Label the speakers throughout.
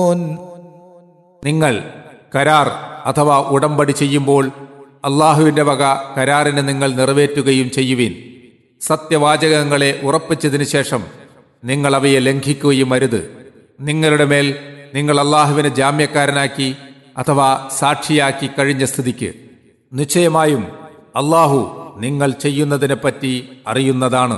Speaker 1: നിങ്ങൾ കരാർ അഥവാ ഉടമ്പടി ചെയ്യുമ്പോൾ അള്ളാഹുവിന്റെ വക കരാറിന് നിങ്ങൾ നിറവേറ്റുകയും ചെയ്യുവിൻ സത്യവാചകങ്ങളെ ഉറപ്പിച്ചതിനു ശേഷം നിങ്ങൾ അവയെ ലംഘിക്കുകയും അരുത് നിങ്ങളുടെ മേൽ നിങ്ങൾ അള്ളാഹുവിനെ ജാമ്യക്കാരനാക്കി അഥവാ സാക്ഷിയാക്കി കഴിഞ്ഞ സ്ഥിതിക്ക് നിശ്ചയമായും അള്ളാഹു നിങ്ങൾ ചെയ്യുന്നതിനെപ്പറ്റി അറിയുന്നതാണ്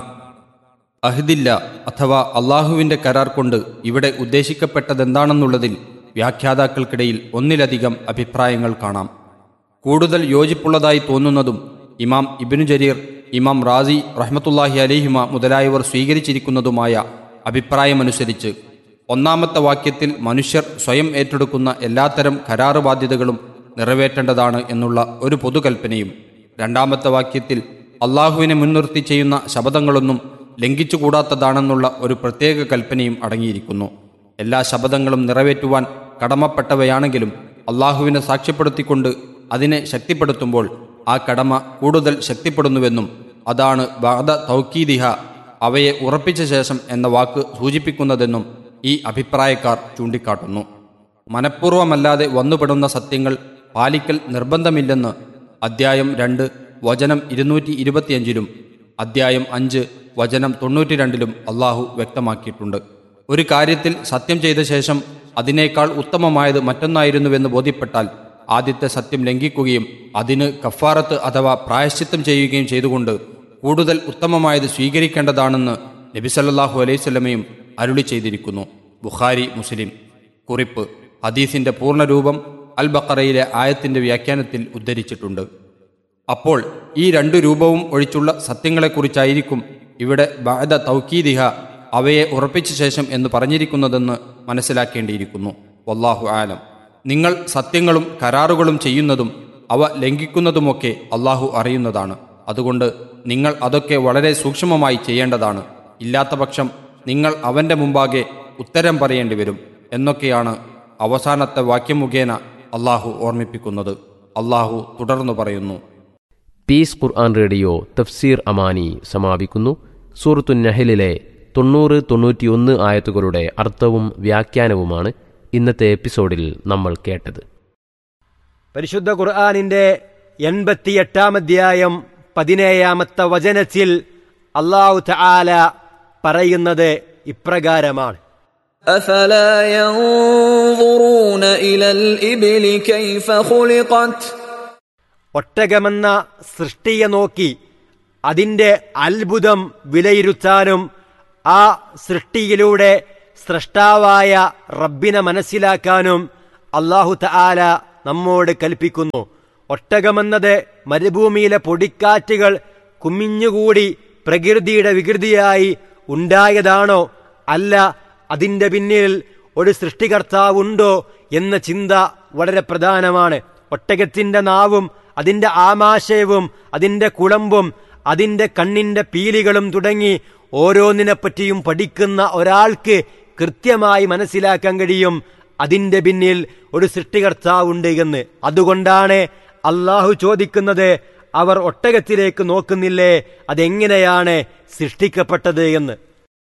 Speaker 2: അഹ്ദില്ല അഥവാ അള്ളാഹുവിന്റെ കരാർ കൊണ്ട് ഇവിടെ ഉദ്ദേശിക്കപ്പെട്ടതെന്താണെന്നുള്ളതിൽ വ്യാഖ്യാതാക്കൾക്കിടയിൽ ഒന്നിലധികം അഭിപ്രായങ്ങൾ കാണാം കൂടുതൽ യോജിപ്പുള്ളതായി തോന്നുന്നതും ഇമാം ഇബിനു ജരീർ ഇമാം റാസി റഹ്മത്തുല്ലാഹി അലിഹിമ മുതലായവർ സ്വീകരിച്ചിരിക്കുന്നതുമായ അഭിപ്രായമനുസരിച്ച് ഒന്നാമത്തെ വാക്യത്തിൽ മനുഷ്യർ സ്വയം ഏറ്റെടുക്കുന്ന എല്ലാത്തരം കരാറ് ബാധ്യതകളും നിറവേറ്റേണ്ടതാണ് എന്നുള്ള ഒരു പൊതുകൽപ്പനയും രണ്ടാമത്തെ വാക്യത്തിൽ അള്ളാഹുവിനെ മുൻനിർത്തി ചെയ്യുന്ന ശപഥങ്ങളൊന്നും ലംഘിച്ചുകൂടാത്തതാണെന്നുള്ള ഒരു പ്രത്യേക കൽപ്പനയും അടങ്ങിയിരിക്കുന്നു എല്ലാ ശപഥങ്ങളും നിറവേറ്റുവാൻ കടമപ്പെട്ടവയാണെങ്കിലും അള്ളാഹുവിനെ സാക്ഷ്യപ്പെടുത്തിക്കൊണ്ട് അതിനെ ശക്തിപ്പെടുത്തുമ്പോൾ ആ കടമ കൂടുതൽ ശക്തിപ്പെടുന്നുവെന്നും അതാണ് ബാധ തൗക്കീദിഹ അവയെ ഉറപ്പിച്ച ശേഷം എന്ന വാക്ക് സൂചിപ്പിക്കുന്നതെന്നും ഈ അഭിപ്രായക്കാർ ചൂണ്ടിക്കാട്ടുന്നു മനഃപൂർവ്വമല്ലാതെ വന്നുപെടുന്ന സത്യങ്ങൾ പാലിക്കൽ നിർബന്ധമില്ലെന്ന് അദ്ധ്യായം രണ്ട് വചനം ഇരുന്നൂറ്റി ഇരുപത്തിയഞ്ചിലും അദ്ധ്യായം അഞ്ച് വചനം തൊണ്ണൂറ്റി രണ്ടിലും അള്ളാഹു വ്യക്തമാക്കിയിട്ടുണ്ട് ഒരു കാര്യത്തിൽ സത്യം ചെയ്ത ശേഷം അതിനേക്കാൾ ഉത്തമമായത് മറ്റൊന്നായിരുന്നുവെന്ന് ബോധ്യപ്പെട്ടാൽ ആദ്യത്തെ സത്യം ലംഘിക്കുകയും അതിന് കഫാറത്ത് അഥവാ പ്രായശ്ചിത്തം ചെയ്യുകയും ചെയ്തുകൊണ്ട് കൂടുതൽ ഉത്തമമായത് സ്വീകരിക്കേണ്ടതാണെന്ന് നബിസല്ലാഹു അലൈവല്ലമയും അരുളി ചെയ്തിരിക്കുന്നു ബുഖാരി മുസ്ലിം കുറിപ്പ് ഹദീസിന്റെ പൂർണ്ണരൂപം അൽ ബക്കറയിലെ ആയത്തിന്റെ വ്യാഖ്യാനത്തിൽ ഉദ്ധരിച്ചിട്ടുണ്ട് അപ്പോൾ ഈ രണ്ടു രൂപവും ഒഴിച്ചുള്ള സത്യങ്ങളെക്കുറിച്ചായിരിക്കും ഇവിടെ ബാദ തൗക്കീദിഹ അവയെ ഉറപ്പിച്ച ശേഷം എന്ന് പറഞ്ഞിരിക്കുന്നതെന്ന് മനസ്സിലാക്കേണ്ടിയിരിക്കുന്നു വല്ലാഹു ആലം നിങ്ങൾ സത്യങ്ങളും കരാറുകളും ചെയ്യുന്നതും അവ ലംഘിക്കുന്നതുമൊക്കെ അള്ളാഹു അറിയുന്നതാണ് അതുകൊണ്ട് നിങ്ങൾ അതൊക്കെ വളരെ സൂക്ഷ്മമായി ചെയ്യേണ്ടതാണ് ഇല്ലാത്ത പക്ഷം നിങ്ങൾ അവന്റെ മുമ്പാകെ ഉത്തരം പറയേണ്ടി വരും എന്നൊക്കെയാണ് അവസാനത്തെ വാക്യം മുഖേന അള്ളാഹു ഓർമ്മിപ്പിക്കുന്നത് അള്ളാഹു തുടർന്നു പറയുന്നു
Speaker 3: പീസ് ഖുർആൻ റേഡിയോ തഫ്സീർ അമാനി സമാപിക്കുന്നു സൂറത്തു നഹലിലെ തൊണ്ണൂറ് തൊണ്ണൂറ്റിയൊന്ന് ആയത്തുകളുടെ അർത്ഥവും വ്യാഖ്യാനവുമാണ് ഇന്നത്തെ എപ്പിസോഡിൽ നമ്മൾ കേട്ടത്
Speaker 4: പരിശുദ്ധ ഖുർആാനിന്റെ എൺപത്തിയെട്ടാം അധ്യായം പതിനേഴാമത്തെ വചനത്തിൽ അള്ളാഹു തആല പറയുന്നത് ഇപ്രകാരമാണ്
Speaker 5: أفلا ينظرون إلى الإبل كيف خلقت
Speaker 4: ഒട്ടകമെന്ന സൃഷ്ടിയെ നോക്കി അതിന്റെ അത്ഭുതം വിലയിരുത്താനും ആ സൃഷ്ടിയിലൂടെ സൃഷ്ടാവായ റബ്ബിനെ മനസ്സിലാക്കാനും അള്ളാഹു തആല നമ്മോട് കൽപ്പിക്കുന്നു ഒട്ടകമെന്നത് മരുഭൂമിയിലെ പൊടിക്കാറ്റുകൾ കുമിഞ്ഞുകൂടി പ്രകൃതിയുടെ വികൃതിയായി ഉണ്ടായതാണോ അല്ല അതിന്റെ പിന്നിൽ ഒരു സൃഷ്ടികർത്താവുണ്ടോ എന്ന ചിന്ത വളരെ പ്രധാനമാണ് ഒട്ടകത്തിന്റെ നാവും അതിന്റെ ആമാശയവും അതിന്റെ കുളമ്പും അതിന്റെ കണ്ണിന്റെ പീലികളും തുടങ്ങി ഓരോന്നിനെപ്പറ്റിയും പഠിക്കുന്ന ഒരാൾക്ക് കൃത്യമായി മനസ്സിലാക്കാൻ കഴിയും അതിന്റെ പിന്നിൽ ഒരു സൃഷ്ടികർത്താവുണ്ട് എന്ന് അതുകൊണ്ടാണ് അള്ളാഹു ചോദിക്കുന്നത് അവർ ഒട്ടകത്തിലേക്ക് നോക്കുന്നില്ലേ അതെങ്ങനെയാണ് സൃഷ്ടിക്കപ്പെട്ടത് എന്ന്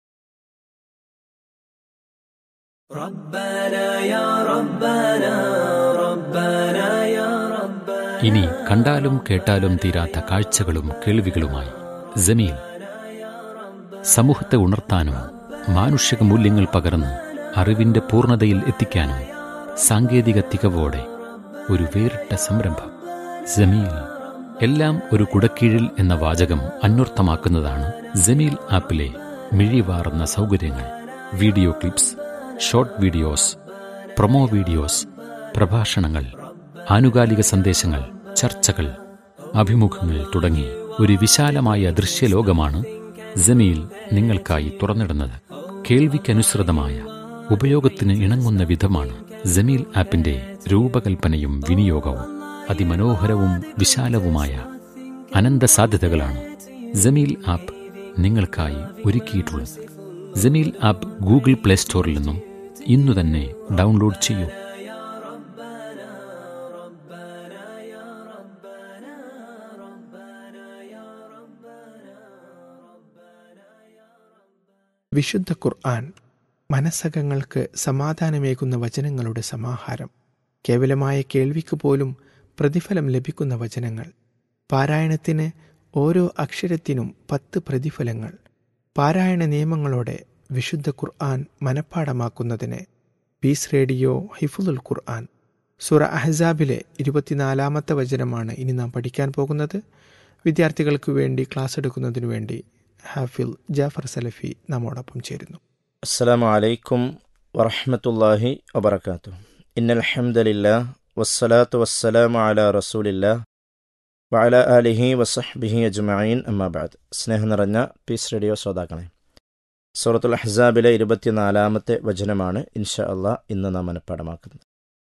Speaker 6: ഇനി കണ്ടാലും കേട്ടാലും തീരാത്ത കാഴ്ചകളും കേൾവികളുമായി ജമീൽ സമൂഹത്തെ ഉണർത്താനും മാനുഷിക മൂല്യങ്ങൾ പകർന്ന് അറിവിന്റെ പൂർണ്ണതയിൽ എത്തിക്കാനും സാങ്കേതിക തികവോടെ ഒരു വേറിട്ട സംരംഭം ജമീൽ എല്ലാം ഒരു കുടക്കീഴിൽ എന്ന വാചകം അന്വർത്ഥമാക്കുന്നതാണ് ജമീൽ ആപ്പിലെ മിഴിവാർന്ന സൗകര്യങ്ങൾ video clips short videos promo videos പ്രഭാഷണങ്ങൾ ആനുകാലിക സന്ദേശങ്ങൾ ചർച്ചകൾ അഭിമുഖങ്ങൾ തുടങ്ങി ഒരു വിശാലമായ ദൃശ്യലോകമാണ് ജമീൽ നിങ്ങൾക്കായി തുറന്നിടുന്നത് കേൾവിക്കനുസൃതമായ ഉപയോഗത്തിന് ഇണങ്ങുന്ന വിധമാണ് ജമീൽ ആപ്പിന്റെ രൂപകൽപ്പനയും വിനിയോഗവും അതിമനോഹരവും വിശാലവുമായ അനന്ത സാധ്യതകളാണ് ജമീൽ ആപ്പ് നിങ്ങൾക്കായി ഒരുക്കിയിട്ടുള്ളത് ജമീൽ ആപ്പ് ഗൂഗിൾ പ്ലേ സ്റ്റോറിൽ നിന്നും ഇന്നു തന്നെ ഡൗൺലോഡ് ചെയ്യൂ
Speaker 7: വിശുദ്ധ ഖുർആൻ മനസ്സകങ്ങൾക്ക് സമാധാനമേകുന്ന വചനങ്ങളുടെ സമാഹാരം കേവലമായ കേൾവിക്ക് പോലും പ്രതിഫലം ലഭിക്കുന്ന വചനങ്ങൾ പാരായണത്തിന് ഓരോ അക്ഷരത്തിനും പത്ത് പ്രതിഫലങ്ങൾ പാരായണ നിയമങ്ങളോടെ വിശുദ്ധ ഖുർആൻ മനഃപ്പാടമാക്കുന്നതിന് പീസ് റേഡിയോ ഹിഫുൽ ഖുർആൻ സുറ അഹ്സാബിലെ ഇരുപത്തിനാലാമത്തെ വചനമാണ് ഇനി നാം പഠിക്കാൻ പോകുന്നത് വിദ്യാർത്ഥികൾക്ക് വേണ്ടി ക്ലാസ് എടുക്കുന്നതിനു വേണ്ടി ഹാഫിൽ ജാഫർ സലഫി നമ്മോടൊപ്പം ചേരുന്നു
Speaker 8: السلام عليكم ورحمة الله وبركاته إن الحمد لله والصلاة والسلام على رسول الله وعلى آله وصحبه أجمعين أما بعد സ്നേഹം നിറഞ്ഞ പീസ് റേഡിയോ ശ്രോതാക്കളെ സൂറത്തുൽ അഹ്സാബിലെ ഇരുപത്തിനാലാമത്തെ വചനമാണ് ഇൻഷാ അള്ളാഹ് ഇന്ന് നാം മനഃപ്പാടമാക്കുന്നത്